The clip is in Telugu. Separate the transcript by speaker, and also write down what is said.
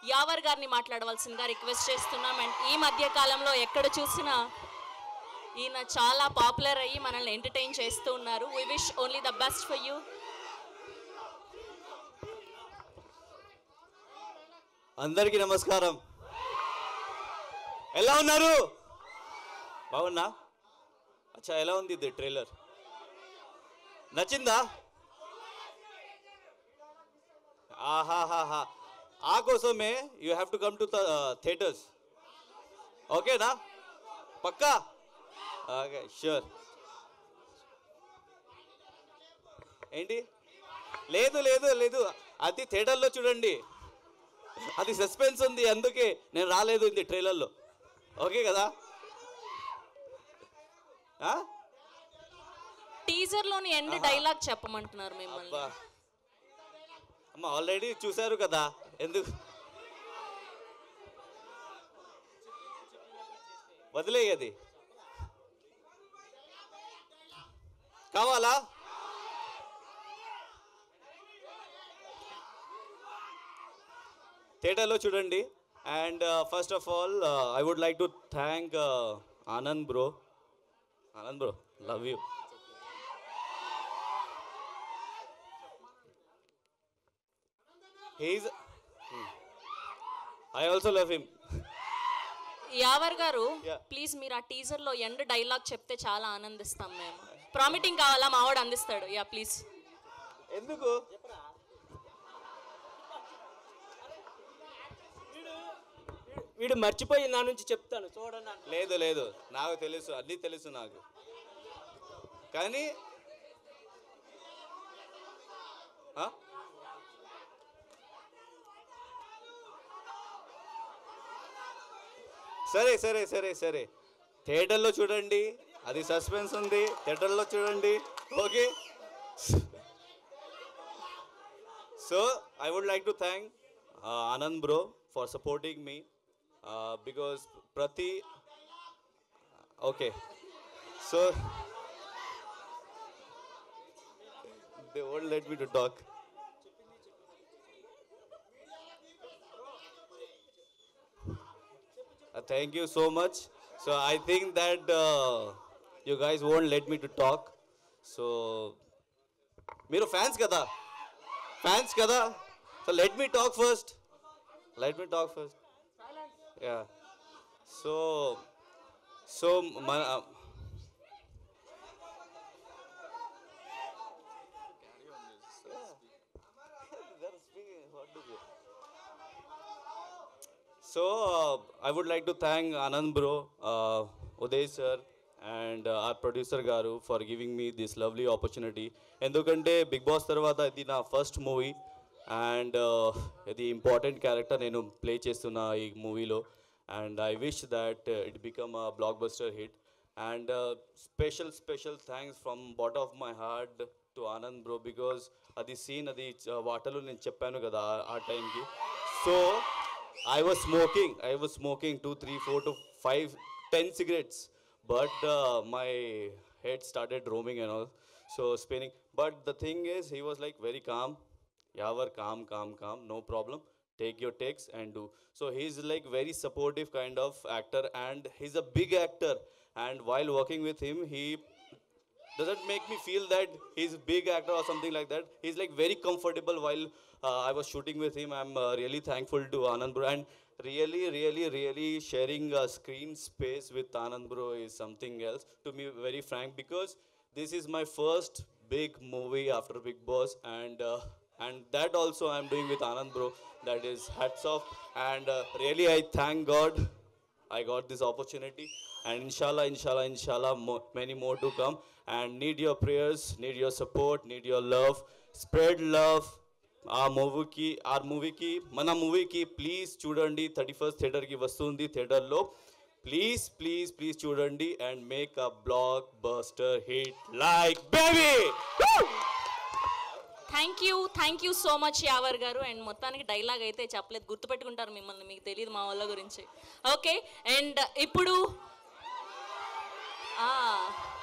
Speaker 1: యావర్ గారిని మాట్లాడవలసిందిగా రిక్వెస్ట్ చేస్తున్నాం అండ్ ఈ మధ్య కాలంలో ఎక్కడ చూసినా ఈయన చాలా పాపులర్ అయ్యి మనల్ని ఎంటర్టైన్ చేస్తూ ఉన్నారు we wish only the best for you
Speaker 2: అందరికీ నమస్కారం ఎలా ఉన్నారు బాగున్నా అచ్చా ఎలా ఉంది ఇది ట్రైలర్ నచ్చిందా ఆహాహాహా ఆ కోసమే you have to come to theatres ఓకేనా పక్కా ఓకే షూర్ ఏంటి లేదు లేదు లేదు అది థియేటర్లో చూడండి అది సస్పెన్స్ ఉంది అందుకే నేను రాలేదు ఇది ట్రైలర్లో ఓకే కదా ఆ?
Speaker 1: టీజర్ లోని ఎండ్ డైలాగ్ చెప్పమంటున్నారు మిమ్మల్ని
Speaker 2: అబ్బా అమ్మ ఆల్రెడీ చూశారు కదా ఎందుకు వదిలేయది కావాలా థియేటర్లో చూడండి and first of all I would like to thank Anand bro Anand bro love you he's I also love him
Speaker 1: Yawar garu
Speaker 2: Yeah.
Speaker 1: Please మీరు ఆ టీజర్ లో ఎండ్ డైలాగ్ చెప్తే చాలా ఆనందిస్తాం మేము ప్రామిటింగ్ కావాలా మావాడు అందిస్తాడు యా ప్లీజ్
Speaker 2: ఎందుకు
Speaker 3: వీడు మర్చిపోయి నా నుంచి చెప్తాను చూడండి అన్న.
Speaker 2: లేదు లేదు నాకు తెలుసు అన్నీ తెలుసు నాకు కానీ ఆ? సరే సరే సరే సరే థియేటర్లో చూడండి అది సస్పెన్స్ ఉంది థియేటర్లో చూడండి okay so I would like to thank Anand bro for supporting me because ప్రతి okay so they won't let me to talk thank you so much so I think that you guys won't let me to talk so మీరు ఫ్యాన్స్ కదా ఫ్యాన్స్ కదా so let me talk first let me talk first yeah so so మన So uh, I would like to thank Anand bro, uh, Uday sir, and uh, our producer Garu for giving me this lovely opportunity. ఎందుకంటే బిగ్ బాస్ తర్వాత ఇది నా ఫస్ట్ మూవీ అండ్ ఇది ఇంపార్టెంట్ క్యారెక్టర్ నేను ప్లే చేస్తున్నా ఈ మూవీలో and I wish that it become a blockbuster hit and special special thanks from bottom of my heart to Anand bro because అది సీన్ అది వాటర్లో నేను చెప్పాను కదా ఆ- ఆ టైంకి so I was smoking. I was smoking two, three, four to five, ten cigarettes. But uh, my head started roaming and all. So spinning. But the thing is, he was like very calm. Yavar, calm, calm, calm. No problem. Take your takes and do. So he's like very supportive kind of actor, and he's a big actor. And while working with him, he doesn't make me feel that he's a big actor or something like that. He's like very comfortable while uh, I was shooting with him. I'm uh, really thankful to Anand Bro and really, really, really sharing a screen space with Anand Bro is something else. To me, very frank, because this is my first big movie after Big Boss, and uh, and that also I'm doing with Anand Bro. That is hats off, and uh, really I thank God I got this opportunity, and inshallah, inshallah, inshallah, mo- many more to come. And need your prayers, need your support, need your love. Spread love. ఆ మూవీకి ఆ మూవీకి మన మూవీకి ప్లీజ్ చూడండి థర్టీ ఫస్ట్ థియేటర్కి వస్తుంది థియేటర్లో ప్లీజ్ ప్లీజ్ ప్లీజ్ చూడండి and make a blockbuster hit like baby
Speaker 1: thank you thank you so much Yawar garu and మొత్తానికి డైలాగ్ అయితే చెప్పలేదు గుర్తుపెట్టుకుంటారు మిమ్మల్ని మీకు తెలియదు మా వాళ్ళ గురించి ఓకే అండ్ ఇప్పుడు ఆ,